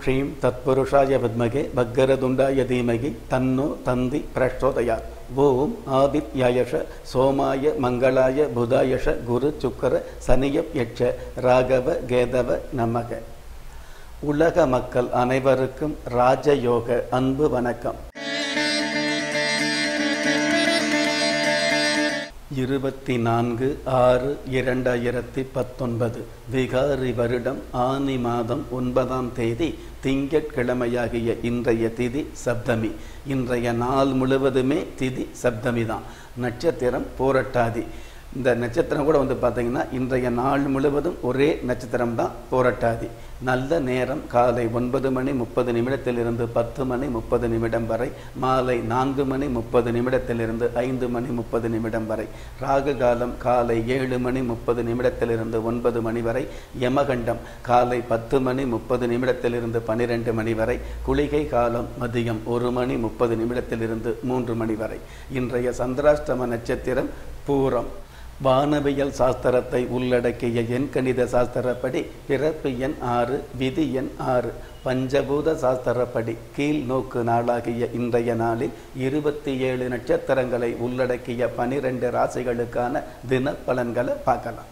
ஸ்ரீம் தத்புருஷாய வித்மகே பக்கரதுண்டாய தீமகி தன்னோ தந்தி பிரச்சோதயாத் ஓம் ஆதித்யாயஷ சோமாய மங்களாய புதாயஷ குரு சுக்கர சனியப் யட்ச ராகவ கேதவ நமக உலக மக்கள் அனைவருக்கும் ராஜயோக அன்பு வணக்கம் இருபத்தி நான்கு ஆறு இரண்டாயிரத்தி பத்தொன்பது விகாரி வருடம் ஆனி மாதம் ஒன்பதாம் தேதி திங்கட்கிழமையாகிய இன்றைய திதி சப்தமி இன்றைய நாள் முழுவதுமே திதி சப்தமி தான் நட்சத்திரம் போரட்டாதி இந்த நட்சத்திரம் கூட வந்து பார்த்தீங்கன்னா இன்றைய நாள் முழுவதும் ஒரே நட்சத்திரம் தான் போரட்டாதி நல்ல நேரம் காலை ஒன்பது மணி முப்பது நிமிடத்திலிருந்து பத்து மணி முப்பது நிமிடம் வரை மாலை நான்கு மணி முப்பது நிமிடத்திலிருந்து ஐந்து மணி முப்பது நிமிடம் வரை ராகு காலம் காலை ஏழு மணி முப்பது நிமிடத்திலிருந்து ஒன்பது மணி வரை யமகண்டம் காலை பத்து மணி முப்பது நிமிடத்திலிருந்து பன்னிரெண்டு மணி வரை குளிகை காலம் மதியம் ஒரு மணி முப்பது நிமிடத்திலிருந்து மூன்று மணி வரை இன்றைய சந்திராஷ்டம நட்சத்திரம் பூரம் வானவியல் சாஸ்திரத்தை உள்ளடக்கிய எண் கணித சாஸ்திரப்படி பிறப்பு எண் ஆறு விதி எண் ஆறு பஞ்சபூத சாஸ்திரப்படி கீழ் நோக்கு நாளாகிய இன்றைய நாளில் இருபத்தி ஏழு நட்சத்திரங்களை உள்ளடக்கிய பனிரெண்டு ராசிகளுக்கான தின பலன்களை பார்க்கலாம்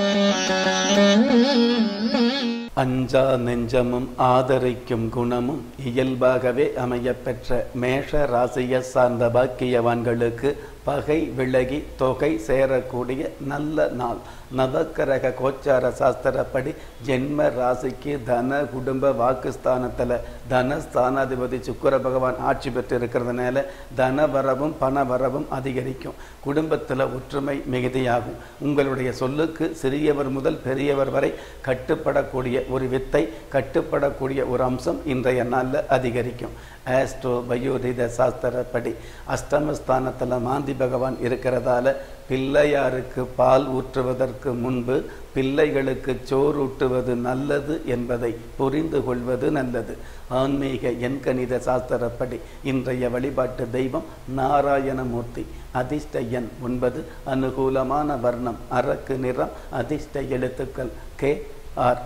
அஞ்சா நெஞ்சமும் ஆதரிக்கும் குணமும் இயல்பாகவே அமையப்பெற்ற மேஷ ராசியை சார்ந்த பாக்கியவான்களுக்கு பகை விலகி தொகை சேரக்கூடிய நல்ல நாள் நவக்கிரக கோச்சார சாஸ்திரப்படி ஜென்ம ராசிக்கு தன குடும்ப வாக்குஸ்தானத்தில் தனஸ்தானாதிபதி சுக்கர பகவான் ஆட்சி பெற்று இருக்கிறதுனால தன வரவும் பண வரவும் அதிகரிக்கும் குடும்பத்தில் ஒற்றுமை மிகுதியாகும் உங்களுடைய சொல்லுக்கு சிறியவர் முதல் பெரியவர் வரை கட்டுப்படக்கூடிய ஒரு வித்தை கட்டுப்படக்கூடிய ஒரு அம்சம் இன்றைய நாளில் அதிகரிக்கும் ஆஸ்ட்ரோ பயோரித சாஸ்திரப்படி அஷ்டமஸ்தானத்தில் மாந்தி பகவான் இருக்கிறதால பிள்ளையாருக்கு பால் ஊற்றுவதற்கு முன்பு பிள்ளைகளுக்கு சோறு ஊட்டுவது நல்லது என்பதை புரிந்து கொள்வது நல்லது ஆன்மீக எண்கணித சாஸ்திரப்படி இன்றைய வழிபாட்டு தெய்வம் நாராயணமூர்த்தி அதிர்ஷ்ட எண் ஒன்பது அனுகூலமான வர்ணம் அரக்கு நிறம் அதிர்ஷ்ட எழுத்துக்கள் கே ஆர்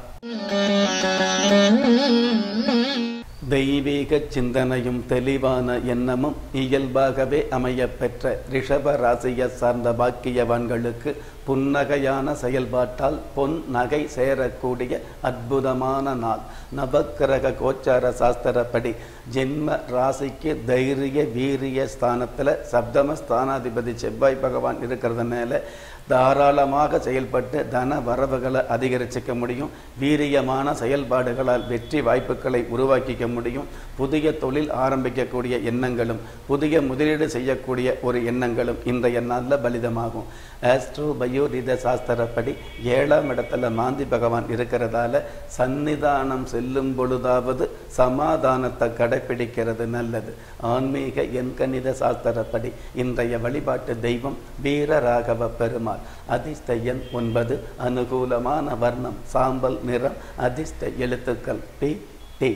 தெய்வீக சிந்தனையும் தெளிவான எண்ணமும் இயல்பாகவே அமையப்பெற்ற ரிஷப ராசியை சார்ந்த பாக்கியவான்களுக்கு புன்னகையான செயல்பாட்டால் பொன் நகை சேரக்கூடிய அற்புதமான நாள் நவக்கிரக கோச்சார சாஸ்திரப்படி ஜென்ம ராசிக்கு தைரிய வீரிய ஸ்தானத்தில் சப்தம ஸ்தானாதிபதி செவ்வாய் பகவான் இருக்கிறதுனால தாராளமாக செயல்பட்டு தன வரவுகளை அதிகரிச்சிக்க முடியும் வீரியமான செயல்பாடுகளால் வெற்றி வாய்ப்புகளை உருவாக்கிக்க முடியும் புதிய தொழில் ஆரம்பிக்கக்கூடிய எண்ணங்களும் புதிய முதலீடு செய்யக்கூடிய ஒரு எண்ணங்களும் இன்றைய நாளில் பலிதமாகும் ஆஸ்ட்ரோ பயோரித சாஸ்திரப்படி ஏழாம் இடத்துல மாந்தி பகவான் இருக்கிறதால சந்நிதானம் செல்லும் பொழுதாவது சமாதானத்தை கடைப்பிடிக்கிறது நல்லது ஆன்மீக எண்கணித சாஸ்திரப்படி இன்றைய வழிபாட்டு தெய்வம் வீரராகவ பெருமாள் அதிர்ஷ்ட எண் ஒன்பது அனுகூலமான வர்ணம் சாம்பல் நிறம் அதிர்ஷ்ட எழுத்துக்கள் பி டி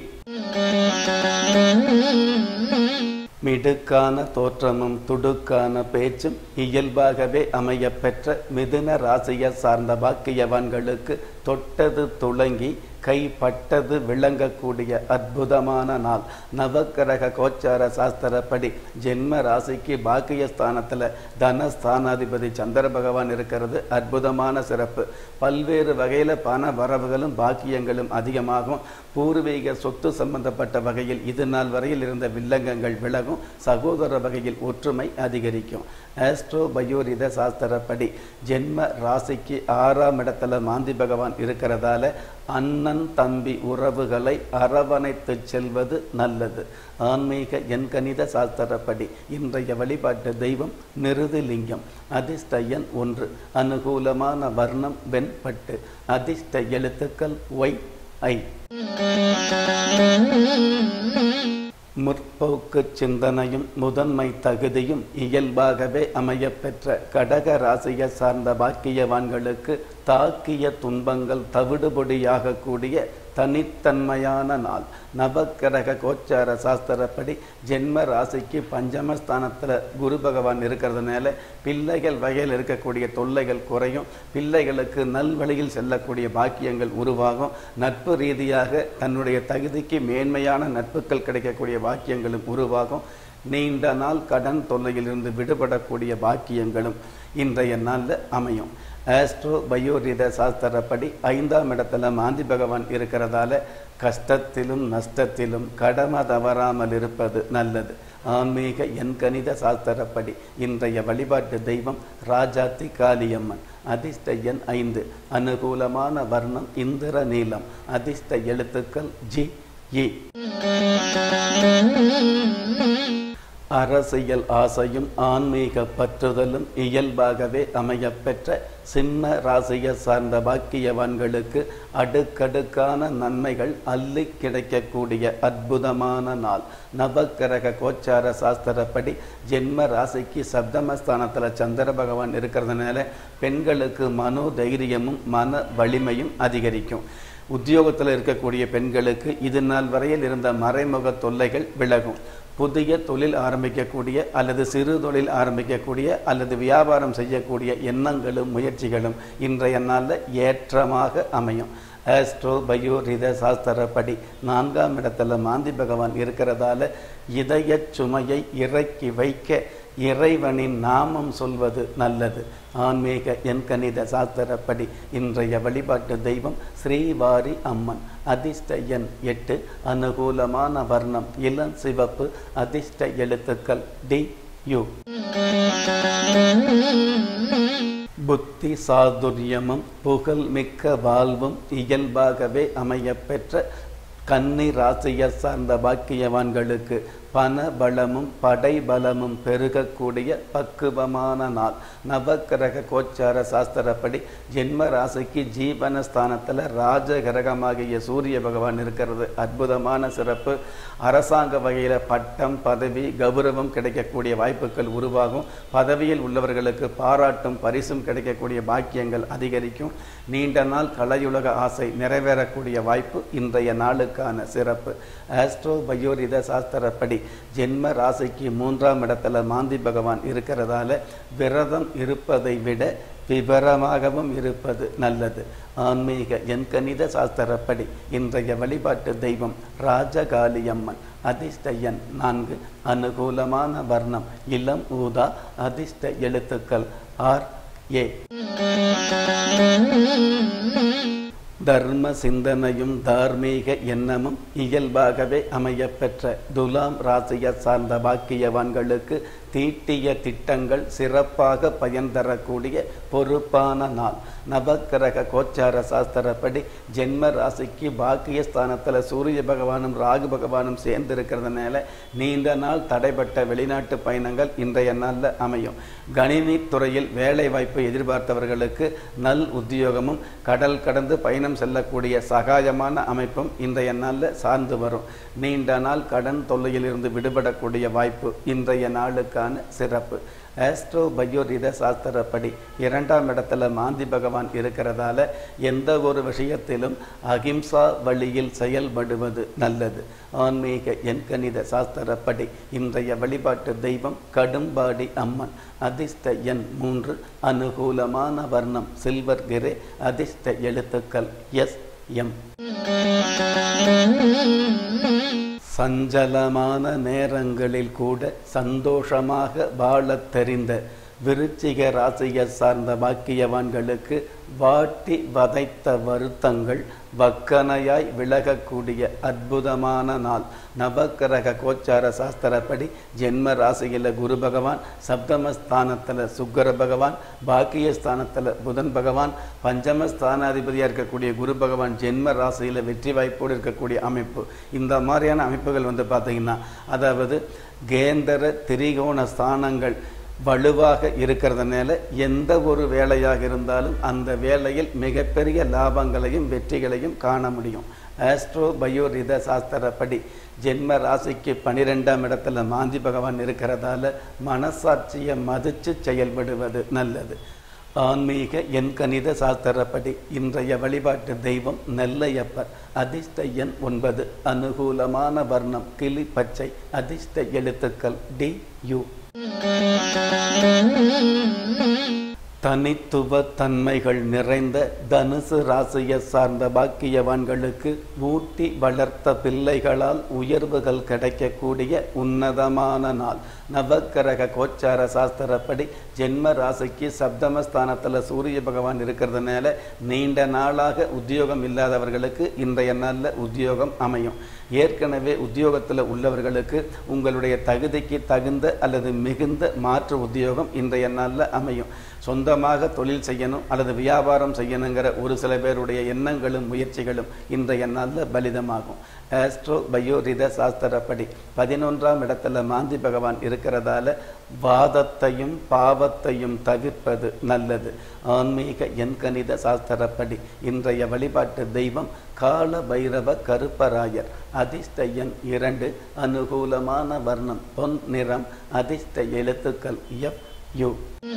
மிடுக்கான தோற்றமும் துடுக்கான பேச்சும் இயல்பாகவே அமையப்பெற்ற மிதுன ராசியை சார்ந்த பாக்கியவான்களுக்கு தொட்டது துளங்கி கைப்பட்டது விளங்கக்கூடிய அற்புதமான நாள் நவக்கிரக கோச்சார சாஸ்திரப்படி ஜென்ம ராசிக்கு பாக்கியஸ்தானத்தில் தனஸ்தானாதிபதி சந்திர பகவான் இருக்கிறது அற்புதமான சிறப்பு பல்வேறு வகையில் பண வரவுகளும் பாக்கியங்களும் அதிகமாகும் பூர்வீக சொத்து சம்பந்தப்பட்ட வகையில் இது நாள் வரையில் இருந்த வில்லங்கங்கள் விலகும் சகோதர வகையில் ஒற்றுமை அதிகரிக்கும் ஆஸ்ட்ரோ பயோரித சாஸ்திரப்படி ஜென்ம ராசிக்கு ஆறாம் இடத்துல மாந்தி பகவான் இருக்கிறதால அண்ணன் தம்பி உறவுகளை அரவணைத்து செல்வது நல்லது ஆன்மீக எண்கணித சாஸ்திரப்படி இன்றைய வழிபாட்டு தெய்வம் நிருதிலிங்கம் அதிர்ஷ்ட எண் ஒன்று அனுகூலமான வர்ணம் வெண்பட்டு அதிர்ஷ்ட எழுத்துக்கள் ஒய் ஐ முற்போக்கு சிந்தனையும் முதன்மை தகுதியும் இயல்பாகவே அமையப்பெற்ற கடக ராசியை சார்ந்த பாக்கியவான்களுக்கு தாக்கிய துன்பங்கள் தவிடுபொடியாகக்கூடிய தனித்தன்மையான நாள் நவக்கிரக கோச்சார சாஸ்திரப்படி ஜென்ம ராசிக்கு பஞ்சமஸ்தானத்தில் குரு பகவான் இருக்கிறதுனால பிள்ளைகள் வகையில் இருக்கக்கூடிய தொல்லைகள் குறையும் பிள்ளைகளுக்கு நல்வழியில் செல்லக்கூடிய பாக்கியங்கள் உருவாகும் நட்பு ரீதியாக தன்னுடைய தகுதிக்கு மேன்மையான நட்புகள் கிடைக்கக்கூடிய பாக்கியங்களும் உருவாகும் நீண்ட நாள் கடன் தொல்லையிலிருந்து விடுபடக்கூடிய பாக்கியங்களும் இன்றைய நாளில் அமையும் ஆஸ்ட்ரோ பயோரித சாஸ்திரப்படி ஐந்தாம் இடத்துல மாந்தி பகவான் இருக்கிறதால கஷ்டத்திலும் நஷ்டத்திலும் கடமை தவறாமல் இருப்பது நல்லது ஆன்மீக எண்கணித சாஸ்திரப்படி இன்றைய வழிபாட்டு தெய்வம் ராஜாத்தி காளியம்மன் அதிர்ஷ்ட எண் ஐந்து அனுகூலமான வர்ணம் இந்திர நீலம் அதிர்ஷ்ட எழுத்துக்கள் ஜி இ அரசியல் ஆசையும் ஆன்மீக பற்றுதலும் இயல்பாகவே அமையப்பெற்ற சிம்ம ராசியை சார்ந்த பாக்கியவான்களுக்கு அடுக்கடுக்கான நன்மைகள் அள்ளி கிடைக்கக்கூடிய அற்புதமான நாள் நவக்கிரக கோச்சார சாஸ்திரப்படி ஜென்ம ராசிக்கு சப்தமஸ்தானத்தில் சந்திர பகவான் இருக்கிறதுனால பெண்களுக்கு மனோ தைரியமும் மன வலிமையும் அதிகரிக்கும் உத்தியோகத்தில் இருக்கக்கூடிய பெண்களுக்கு இது நாள் வரையில் இருந்த மறைமுக தொல்லைகள் விலகும் புதிய தொழில் ஆரம்பிக்கக்கூடிய அல்லது சிறு தொழில் ஆரம்பிக்கக்கூடிய அல்லது வியாபாரம் செய்யக்கூடிய எண்ணங்களும் முயற்சிகளும் இன்றைய நாளில் ஏற்றமாக அமையும் ஆஸ்ட்ரோ பயோ ரித சாஸ்திரப்படி நான்காம் இடத்துல மாந்தி பகவான் இருக்கிறதால இதய சுமையை இறக்கி வைக்க இறைவனின் நாமம் சொல்வது நல்லது ஆன்மீக எண்கணித சாஸ்திரப்படி இன்றைய வழிபாட்டு தெய்வம் ஸ்ரீவாரி அம்மன் அதிர்ஷ்ட எண் எட்டு அனுகூலமான வர்ணம் இளம் சிவப்பு அதிர்ஷ்ட எழுத்துக்கள் டி யு புத்தி சாதுரியமும் புகழ் மிக்க வாழ்வும் இயல்பாகவே அமையப்பெற்ற கன்னி ராசியை சார்ந்த பாக்கியவான்களுக்கு பண பலமும் படை பலமும் பெருகக்கூடிய பக்குவமான நாள் நவக்கிரக கோச்சார சாஸ்திரப்படி ஜென்ம ராசிக்கு ஜீவனஸ்தானத்தில் ராஜகிரகமாகிய சூரிய பகவான் இருக்கிறது அற்புதமான சிறப்பு அரசாங்க வகையில் பட்டம் பதவி கௌரவம் கிடைக்கக்கூடிய வாய்ப்புகள் உருவாகும் பதவியில் உள்ளவர்களுக்கு பாராட்டும் பரிசும் கிடைக்கக்கூடிய பாக்கியங்கள் அதிகரிக்கும் நீண்ட நாள் கலையுலக ஆசை நிறைவேறக்கூடிய வாய்ப்பு இன்றைய நாளுக்கான சிறப்பு ஆஸ்ட்ரோ பயோரித சாஸ்திரப்படி ஜென்ம ராசிக்கு மூன்றாம் இடத்துல மாந்தி பகவான் இருக்கிறதால விரதம் இருப்பதை விட விவரமாகவும் இருப்பது நல்லது ஆன்மீக எண்கணித சாஸ்திரப்படி இன்றைய வழிபாட்டு தெய்வம் ராஜகாளியம்மன் அதிர்ஷ்ட எண் நான்கு அனுகூலமான வர்ணம் இளம் ஊதா அதிர்ஷ்ட எழுத்துக்கள் ஆர் ஏ தர்ம சிந்தனையும் தார்மீக எண்ணமும் இயல்பாகவே அமையப்பெற்ற துலாம் ராசியை சார்ந்த பாக்கியவான்களுக்கு தீட்டிய திட்டங்கள் சிறப்பாக பயன் தரக்கூடிய பொறுப்பான நாள் நவக்கிரக கோச்சார சாஸ்திரப்படி ஜென்ம ராசிக்கு பாக்கியஸ்தானத்தில் சூரிய பகவானும் ராகு பகவானும் சேர்ந்து இருக்கிறதுனால நீண்ட நாள் தடைப்பட்ட வெளிநாட்டு பயணங்கள் இன்றைய நாளில் அமையும் கணினி துறையில் வேலை வாய்ப்பு எதிர்பார்த்தவர்களுக்கு நல் உத்தியோகமும் கடல் கடந்து பயணம் செல்லக்கூடிய சகாயமான அமைப்பும் இன்றைய நாளில் சார்ந்து வரும் நீண்ட நாள் கடன் தொல்லையிலிருந்து விடுபடக்கூடிய வாய்ப்பு இன்றைய நாளுக்கான சிறப்பு ஆஸ்ட்ரோ பயோரித சாஸ்திரப்படி இரண்டாம் இடத்துல மாந்தி பகவான் இருக்கிறதால எந்த ஒரு விஷயத்திலும் அகிம்சா வழியில் செயல்படுவது நல்லது ஆன்மீக எண்கணித சாஸ்திரப்படி இன்றைய வழிபாட்டு தெய்வம் கடும்பாடி அம்மன் அதிர்ஷ்ட எண் மூன்று அனுகூலமான வர்ணம் சில்வர் கிரே அதிர்ஷ்ட எழுத்துக்கள் எஸ் எம் சஞ்சலமான நேரங்களில் கூட சந்தோஷமாக வாழத் தெரிந்த விருச்சிக ராசியை சார்ந்த பாக்கியவான்களுக்கு வாட்டி வதைத்த வருத்தங்கள் வக்கனையாய் விலகக்கூடிய அற்புதமான நாள் நவக்கிரக கோச்சார சாஸ்திரப்படி ஜென்ம ராசியில் குரு பகவான் சப்தமஸ்தானத்தில் சுக்கர பகவான் பாக்கியஸ்தானத்தில் புதன் பகவான் பஞ்சமஸ்தானாதிபதியாக இருக்கக்கூடிய குரு பகவான் ஜென்ம ராசியில் வெற்றி வாய்ப்போடு இருக்கக்கூடிய அமைப்பு இந்த மாதிரியான அமைப்புகள் வந்து பார்த்திங்கன்னா அதாவது கேந்திர திரிகோண ஸ்தானங்கள் வலுவாக இருக்கிறதுனால எந்த ஒரு வேலையாக இருந்தாலும் அந்த வேலையில் மிகப்பெரிய லாபங்களையும் வெற்றிகளையும் காண முடியும் ஆஸ்ட்ரோ பயோரித சாஸ்திரப்படி ஜென்ம ராசிக்கு பனிரெண்டாம் இடத்துல மாந்தி பகவான் இருக்கிறதால மனசாட்சியை மதித்து செயல்படுவது நல்லது ஆன்மீக எண் கணித சாஸ்திரப்படி இன்றைய வழிபாட்டு தெய்வம் நெல்லையப்பர் அதிர்ஷ்ட எண் ஒன்பது அனுகூலமான வர்ணம் கிளி பச்சை அதிர்ஷ்ட எழுத்துக்கள் டி யு தனித்துவ தன்மைகள் நிறைந்த தனுசு ராசியை சார்ந்த பாக்கியவான்களுக்கு ஊட்டி வளர்த்த பிள்ளைகளால் உயர்வுகள் கிடைக்கக்கூடிய உன்னதமான நாள் நவக்கிரக கோச்சார சாஸ்திரப்படி ஜென்ம ராசிக்கு சப்தமஸ்தானத்தில் சூரிய பகவான் இருக்கிறதுனால நீண்ட நாளாக உத்தியோகம் இல்லாதவர்களுக்கு இன்றைய நாளில் உத்தியோகம் அமையும் ஏற்கனவே உத்தியோகத்தில் உள்ளவர்களுக்கு உங்களுடைய தகுதிக்கு தகுந்த அல்லது மிகுந்த மாற்று உத்தியோகம் இன்றைய நாளில் அமையும் சொந்தமாக தொழில் செய்யணும் அல்லது வியாபாரம் செய்யணுங்கிற ஒரு சில பேருடைய எண்ணங்களும் முயற்சிகளும் இன்றைய நாளில் பலிதமாகும் ஆஸ்ட்ரோ பயோரித சாஸ்திரப்படி பதினொன்றாம் இடத்துல மாந்தி பகவான் இருக்கிறதால வாதத்தையும் பாவத்தையும் தவிர்ப்பது நல்லது ஆன்மீக எண்கணித சாஸ்திரப்படி இன்றைய வழிபாட்டு தெய்வம் கால பைரவ கருப்பராயர் அதிர்ஷ்ட எண் இரண்டு அனுகூலமான வர்ணம் பொன் நிறம் அதிர்ஷ்ட எழுத்துக்கள் எஃப் யு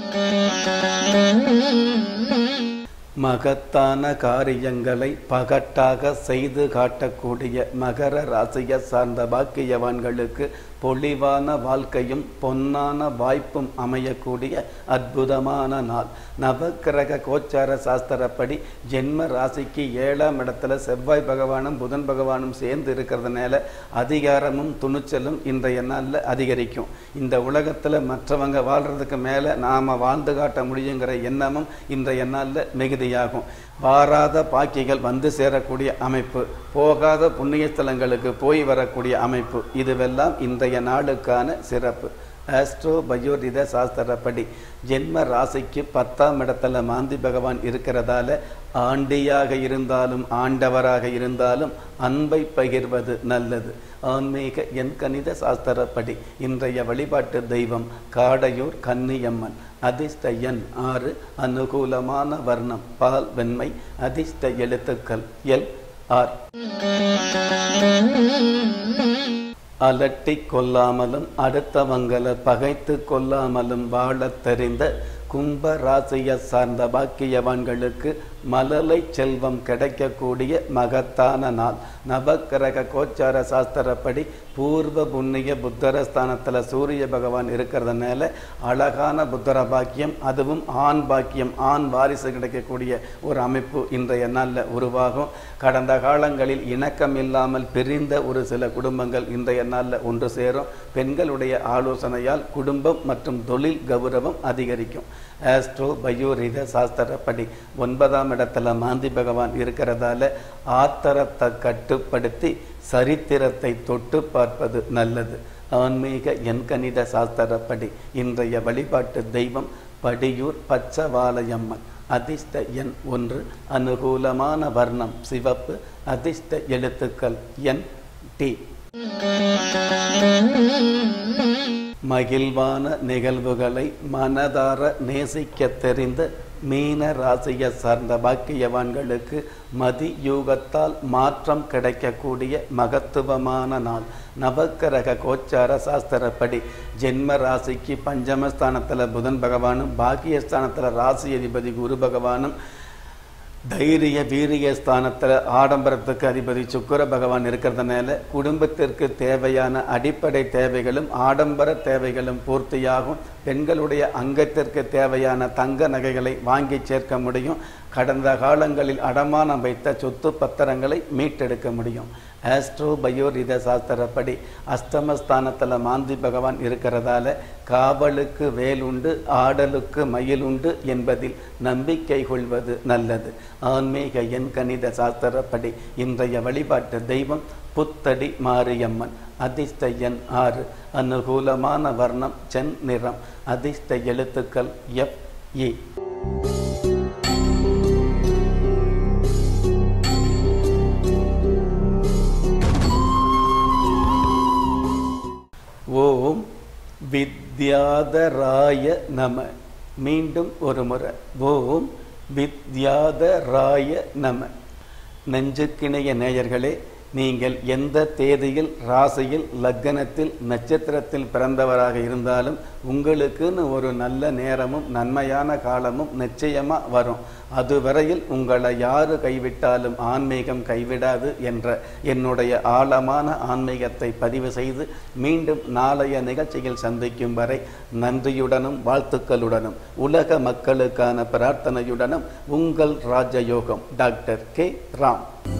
மகத்தான காரியங்களை பகட்டாக செய்து காட்டக்கூடிய மகர ராசியை சார்ந்த பாக்கியவான்களுக்கு பொலிவான வாழ்க்கையும் பொன்னான வாய்ப்பும் அமையக்கூடிய அற்புதமான நாள் நவக்கிரக கோச்சார சாஸ்திரப்படி ஜென்ம ராசிக்கு ஏழாம் இடத்துல செவ்வாய் பகவானும் புதன் பகவானும் சேர்ந்து இருக்கிறதுனால அதிகாரமும் துணிச்சலும் இன்றைய நாளில் அதிகரிக்கும் இந்த உலகத்தில் மற்றவங்க வாழ்கிறதுக்கு மேலே நாம் வாழ்ந்து காட்ட முடியுங்கிற எண்ணமும் இன்றைய நாளில் மிகுதியாகும் வாராத பாக்கிகள் வந்து சேரக்கூடிய அமைப்பு போகாத புண்ணிய ஸ்தலங்களுக்கு போய் வரக்கூடிய அமைப்பு இதுவெல்லாம் இன்றைய நாளுக்கான சிறப்பு ஆஸ்ட்ரோ பயோரித சாஸ்திரப்படி ஜென்ம ராசிக்கு பத்தாம் இடத்துல மாந்தி பகவான் இருக்கிறதால ஆண்டியாக இருந்தாலும் ஆண்டவராக இருந்தாலும் அன்பை பகிர்வது நல்லது ஆன்மீக எண் கணித சாஸ்திரப்படி இன்றைய வழிபாட்டு தெய்வம் காடையூர் கன்னியம்மன் அதிர்ஷ்ட எண் ஆறு அனுகூலமான வர்ணம் பால் வெண்மை அதிர்ஷ்ட எழுத்துக்கள் எல் ஆர் அலட்டி கொள்ளாமலும் அடுத்தவங்களை பகைத்து கொள்ளாமலும் வாழத் தெரிந்த கும்ப ராசியை சார்ந்த பாக்கியவான்களுக்கு மலலை செல்வம் கிடைக்கக்கூடிய மகத்தான நாள் நவக்கிரக கோச்சார சாஸ்திரப்படி பூர்வ புண்ணிய புத்தரஸ்தானத்தில் சூரிய பகவான் இருக்கிறதுனால அழகான புத்தர பாக்கியம் அதுவும் ஆண் பாக்கியம் ஆண் வாரிசு கிடைக்கக்கூடிய ஒரு அமைப்பு இன்றைய நாளில் உருவாகும் கடந்த காலங்களில் இணக்கம் இல்லாமல் பிரிந்த ஒரு சில குடும்பங்கள் இன்றைய நாளில் ஒன்று சேரும் பெண்களுடைய ஆலோசனையால் குடும்பம் மற்றும் தொழில் கௌரவம் அதிகரிக்கும் ஆஸ்ட்ரோ பயோரித சாஸ்திரப்படி ஒன்பதாம் இடத்துல மாந்தி பகவான் இருக்கிறதால ஆத்தரத்தை கட்டுப்படுத்தி சரித்திரத்தை தொட்டு பார்ப்பது நல்லது ஆன்மீக எண்கணித சாஸ்திரப்படி இன்றைய வழிபாட்டு தெய்வம் படியூர் பச்சவாலயம்மன் அதிர்ஷ்ட எண் ஒன்று அனுகூலமான வர்ணம் சிவப்பு அதிர்ஷ்ட எழுத்துக்கள் என் டி மகிழ்வான நிகழ்வுகளை மனதார நேசிக்க தெரிந்த மீன ராசியை சார்ந்த பாக்கியவான்களுக்கு மதி யூகத்தால் மாற்றம் கிடைக்கக்கூடிய மகத்துவமான நாள் நவக்கிரக கோச்சார சாஸ்திரப்படி ஜென்ம ராசிக்கு பஞ்சமஸ்தானத்தில் புதன் பகவானும் பாக்கியஸ்தானத்தில் ராசி அதிபதி குரு பகவானும் தைரிய வீரிய ஸ்தானத்தில் ஆடம்பரத்துக்கு அதிபதி சுக்கர பகவான் இருக்கிறதுனால குடும்பத்திற்கு தேவையான அடிப்படை தேவைகளும் ஆடம்பர தேவைகளும் பூர்த்தியாகும் பெண்களுடைய அங்கத்திற்கு தேவையான தங்க நகைகளை வாங்கி சேர்க்க முடியும் கடந்த காலங்களில் அடமானம் வைத்த சொத்து பத்திரங்களை மீட்டெடுக்க முடியும் ஆஸ்ட்ரோ பயோரித சாஸ்திரப்படி அஸ்தமஸ்தானத்தில் மாந்தி பகவான் இருக்கிறதால காவலுக்கு வேலுண்டு ஆடலுக்கு மயிலுண்டு என்பதில் நம்பிக்கை கொள்வது நல்லது ஆன்மீக எண் கணித சாஸ்திரப்படி இன்றைய வழிபாட்டு தெய்வம் புத்தடி மாரியம்மன் அதிர்ஷ்ட எண் ஆறு அனுகூலமான வர்ணம் சென் நிறம் அதிர்ஷ்ட எழுத்துக்கள் எஃப் இ ஓம் வித்யாதராய நம மீண்டும் ஒரு முறை ஓம் வித்யாதராய நம நெஞ்சுக்கிணைய நேயர்களே நீங்கள் எந்த தேதியில் ராசியில் லக்னத்தில் நட்சத்திரத்தில் பிறந்தவராக இருந்தாலும் உங்களுக்குன்னு ஒரு நல்ல நேரமும் நன்மையான காலமும் நிச்சயமா வரும் அதுவரையில் உங்களை யாரு கைவிட்டாலும் ஆன்மீகம் கைவிடாது என்ற என்னுடைய ஆழமான ஆன்மீகத்தை பதிவு செய்து மீண்டும் நாளைய நிகழ்ச்சியில் சந்திக்கும் வரை நன்றியுடனும் வாழ்த்துக்களுடனும் உலக மக்களுக்கான பிரார்த்தனையுடனும் உங்கள் ராஜயோகம் டாக்டர் கே ராம்